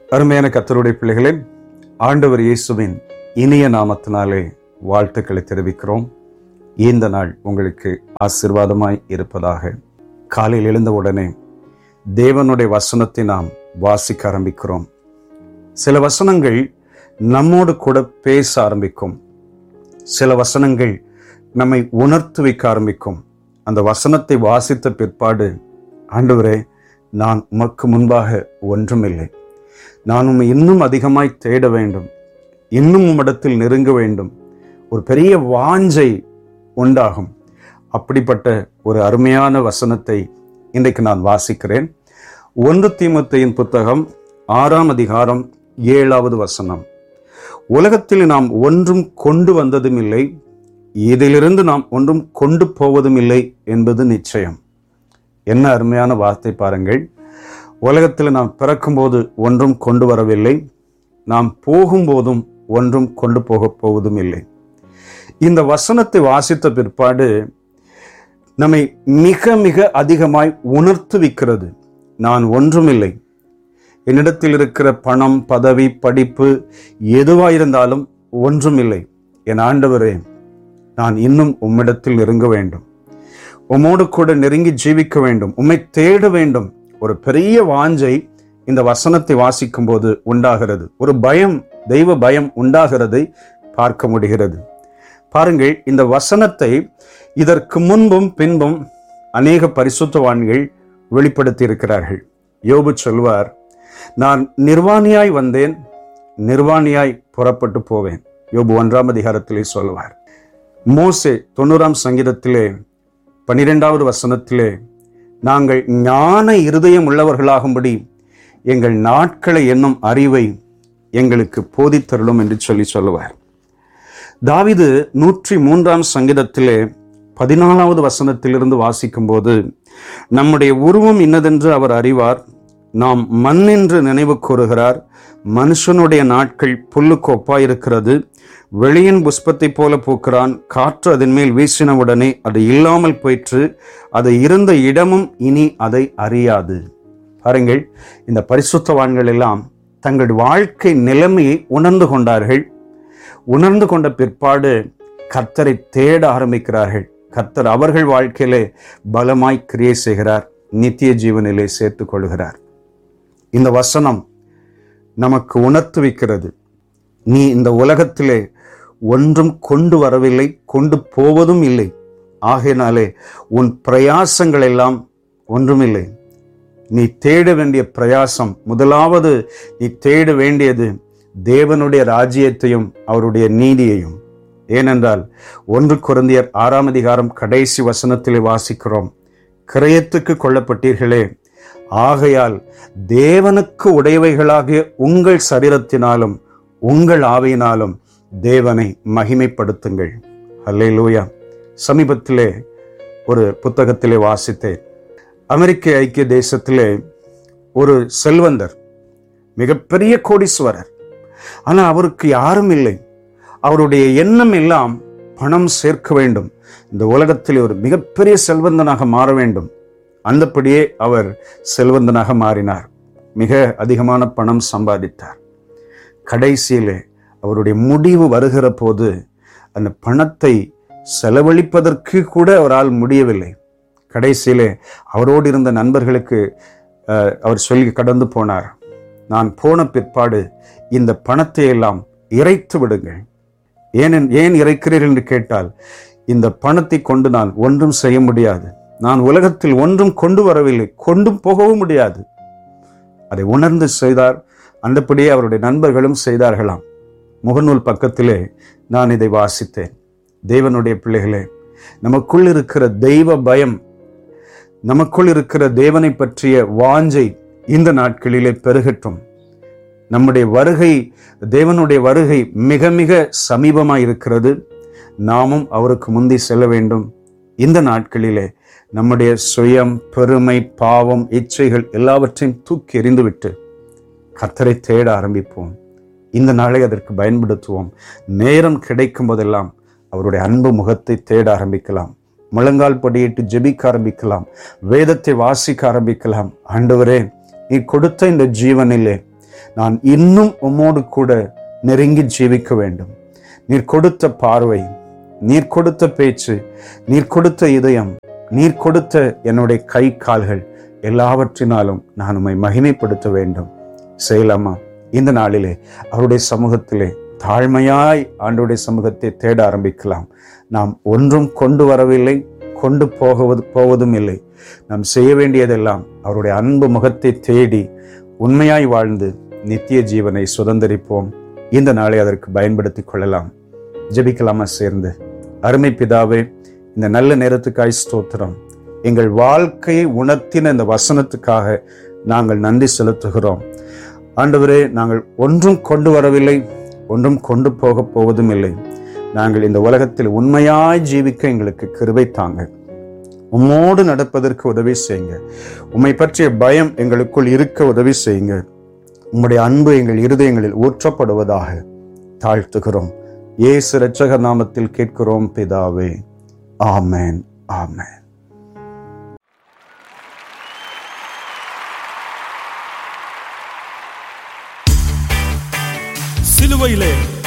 அருமையான கத்தருடைய பிள்ளைகளே ஆண்டவர் இயேசுவின் இனிய நாமத்தினாலே வாழ்த்துக்களை தெரிவிக்கிறோம் இந்த நாள் உங்களுக்கு ஆசீர்வாதமாய் இருப்பதாக காலையில் எழுந்த உடனே தேவனுடைய வசனத்தை நாம் வாசிக்க ஆரம்பிக்கிறோம் சில வசனங்கள் நம்மோடு கூட பேச ஆரம்பிக்கும் சில வசனங்கள் நம்மை உணர்த்து வைக்க ஆரம்பிக்கும் அந்த வசனத்தை வாசித்த பிற்பாடு ஆண்டவரே நான் உமக்கு முன்பாக ஒன்றுமில்லை நான் உம்மை இன்னும் அதிகமாய் தேட வேண்டும் இன்னும் உம்மிடத்தில் நெருங்க வேண்டும் ஒரு பெரிய வாஞ்சை உண்டாகும் அப்படிப்பட்ட ஒரு அருமையான வசனத்தை இன்றைக்கு நான் வாசிக்கிறேன் ஒன்று தீமத்தையின் புத்தகம் ஆறாம் அதிகாரம் ஏழாவது வசனம் உலகத்தில் நாம் ஒன்றும் கொண்டு வந்ததும் இல்லை இதிலிருந்து நாம் ஒன்றும் கொண்டு போவதும் இல்லை என்பது நிச்சயம் என்ன அருமையான வார்த்தை பாருங்கள் உலகத்தில் நாம் பிறக்கும்போது ஒன்றும் கொண்டு வரவில்லை நாம் போகும்போதும் ஒன்றும் கொண்டு போகப் போவதும் இல்லை இந்த வசனத்தை வாசித்த பிற்பாடு நம்மை மிக மிக அதிகமாய் உணர்த்துவிக்கிறது நான் ஒன்றுமில்லை என்னிடத்தில் இருக்கிற பணம் பதவி படிப்பு எதுவாயிருந்தாலும் ஒன்றுமில்லை என் ஆண்டவரே நான் இன்னும் உம்மிடத்தில் நெருங்க வேண்டும் உம்மோடு கூட நெருங்கி ஜீவிக்க வேண்டும் உம்மை தேட வேண்டும் ஒரு பெரிய வாஞ்சை இந்த வசனத்தை வாசிக்கும் போது உண்டாகிறது ஒரு பயம் தெய்வ பயம் உண்டாகிறதை பார்க்க முடிகிறது பாருங்கள் இந்த வசனத்தை இதற்கு முன்பும் பின்பும் அநேக பரிசுத்தவான்கள் வெளிப்படுத்தி இருக்கிறார்கள் யோபு சொல்வார் நான் நிர்வாணியாய் வந்தேன் நிர்வாணியாய் புறப்பட்டு போவேன் யோபு ஒன்றாம் அதிகாரத்திலே சொல்வார் மோசே தொண்ணூறாம் சங்கீதத்திலே பனிரெண்டாவது வசனத்திலே நாங்கள் ஞான இருதயம் உள்ளவர்களாகும்படி எங்கள் நாட்களை என்னும் அறிவை எங்களுக்கு போதித்தருளும் என்று சொல்லி சொல்லுவார் தாவிது நூற்றி மூன்றாம் சங்கீதத்திலே பதினாலாவது வசனத்திலிருந்து வாசிக்கும்போது நம்முடைய உருவம் இன்னதென்று அவர் அறிவார் நாம் மண் என்று நினைவு கூறுகிறார் மனுஷனுடைய நாட்கள் புல்லுக்கு ஒப்பாயிருக்கிறது வெளியின் புஷ்பத்தைப் போல பூக்கிறான் காற்று அதன் மேல் வீசினவுடனே அது இல்லாமல் போயிற்று அது இருந்த இடமும் இனி அதை அறியாது பாருங்கள் இந்த பரிசுத்தவான்கள் எல்லாம் தங்கள் வாழ்க்கை நிலைமையை உணர்ந்து கொண்டார்கள் உணர்ந்து கொண்ட பிற்பாடு கர்த்தரை தேட ஆரம்பிக்கிறார்கள் கர்த்தர் அவர்கள் வாழ்க்கையிலே பலமாய் கிரியை செய்கிறார் நித்திய ஜீவனிலே சேர்த்துக் கொள்கிறார் இந்த வசனம் நமக்கு உணர்த்து வைக்கிறது நீ இந்த உலகத்திலே ஒன்றும் கொண்டு வரவில்லை கொண்டு போவதும் இல்லை ஆகையினாலே உன் பிரயாசங்கள் எல்லாம் ஒன்றுமில்லை நீ தேட வேண்டிய பிரயாசம் முதலாவது நீ தேட வேண்டியது தேவனுடைய ராஜ்யத்தையும் அவருடைய நீதியையும் ஏனென்றால் ஒன்று குருந்தியர் ஆறாம் அதிகாரம் கடைசி வசனத்திலே வாசிக்கிறோம் கிரயத்துக்கு கொள்ளப்பட்டீர்களே ஆகையால் தேவனுக்கு உடையவைகளாகிய உங்கள் சரீரத்தினாலும் உங்கள் ஆவியினாலும் தேவனை மகிமைப்படுத்துங்கள் அல்லே லூயா சமீபத்திலே ஒரு புத்தகத்திலே வாசித்தேன் அமெரிக்க ஐக்கிய தேசத்திலே ஒரு செல்வந்தர் மிகப்பெரிய கோடீஸ்வரர் ஆனால் அவருக்கு யாரும் இல்லை அவருடைய எண்ணம் எல்லாம் பணம் சேர்க்க வேண்டும் இந்த உலகத்தில் ஒரு மிகப்பெரிய செல்வந்தனாக மாற வேண்டும் அந்தப்படியே அவர் செல்வந்தனாக மாறினார் மிக அதிகமான பணம் சம்பாதித்தார் கடைசியிலே அவருடைய முடிவு வருகிற போது அந்த பணத்தை செலவழிப்பதற்கு கூட அவரால் முடியவில்லை கடைசியிலே அவரோடு இருந்த நண்பர்களுக்கு அவர் சொல்லி கடந்து போனார் நான் போன பிற்பாடு இந்த பணத்தை எல்லாம் இறைத்து விடுங்கள் ஏன் ஏன் இறைக்கிறீர்கள் என்று கேட்டால் இந்த பணத்தை கொண்டு நான் ஒன்றும் செய்ய முடியாது நான் உலகத்தில் ஒன்றும் கொண்டு வரவில்லை கொண்டும் போகவும் முடியாது அதை உணர்ந்து செய்தார் அந்தபடியே அவருடைய நண்பர்களும் செய்தார்களாம் முகநூல் பக்கத்திலே நான் இதை வாசித்தேன் தேவனுடைய பிள்ளைகளே நமக்குள் இருக்கிற தெய்வ பயம் நமக்குள் இருக்கிற தேவனை பற்றிய வாஞ்சை இந்த நாட்களிலே பெருகட்டும் நம்முடைய வருகை தேவனுடைய வருகை மிக மிக சமீபமாக இருக்கிறது நாமும் அவருக்கு முந்தி செல்ல வேண்டும் இந்த நாட்களிலே நம்முடைய சுயம் பெருமை பாவம் இச்சைகள் எல்லாவற்றையும் தூக்கி எறிந்துவிட்டு கத்தரை தேட ஆரம்பிப்போம் இந்த நாளை அதற்கு பயன்படுத்துவோம் நேரம் கிடைக்கும் போதெல்லாம் அவருடைய அன்பு முகத்தை தேட ஆரம்பிக்கலாம் முழங்கால் படியிட்டு ஜெபிக்க ஆரம்பிக்கலாம் வேதத்தை வாசிக்க ஆரம்பிக்கலாம் ஆண்டவரே நீ கொடுத்த இந்த ஜீவனிலே நான் இன்னும் உம்மோடு கூட நெருங்கி ஜீவிக்க வேண்டும் நீர் கொடுத்த பார்வை நீர் கொடுத்த பேச்சு நீர் கொடுத்த இதயம் நீர் கொடுத்த என்னுடைய கை கால்கள் எல்லாவற்றினாலும் நான் உம்மை மகிமைப்படுத்த வேண்டும் செய்யலாமா இந்த நாளிலே அவருடைய சமூகத்திலே தாழ்மையாய் ஆண்டவருடைய சமூகத்தை தேட ஆரம்பிக்கலாம் நாம் ஒன்றும் கொண்டு வரவில்லை கொண்டு போகுவது போவதும் இல்லை நாம் செய்ய வேண்டியதெல்லாம் அவருடைய அன்பு முகத்தை தேடி உண்மையாய் வாழ்ந்து நித்திய ஜீவனை சுதந்திரிப்போம் இந்த நாளை அதற்கு பயன்படுத்திக் கொள்ளலாம் ஜெபிக்கலாமா சேர்ந்து அருமை பிதாவே இந்த நல்ல நேரத்துக்காய் ஸ்தோத்திரம் எங்கள் வாழ்க்கையை உணர்த்தின இந்த வசனத்துக்காக நாங்கள் நன்றி செலுத்துகிறோம் ஆண்டவரே நாங்கள் ஒன்றும் கொண்டு வரவில்லை ஒன்றும் கொண்டு போக போவதும் இல்லை நாங்கள் இந்த உலகத்தில் உண்மையாய் ஜீவிக்க எங்களுக்கு கிருபை தாங்க உம்மோடு நடப்பதற்கு உதவி செய்யுங்க உம்மை பற்றிய பயம் எங்களுக்குள் இருக்க உதவி செய்யுங்க உம்முடைய அன்பு எங்கள் இருதயங்களில் ஊற்றப்படுவதாக தாழ்த்துகிறோம் இயேசு இரட்சகர் நாமத்தில் கேட்கிறோம் பிதாவே ஆமென் ஆமென் சிலுவையிலே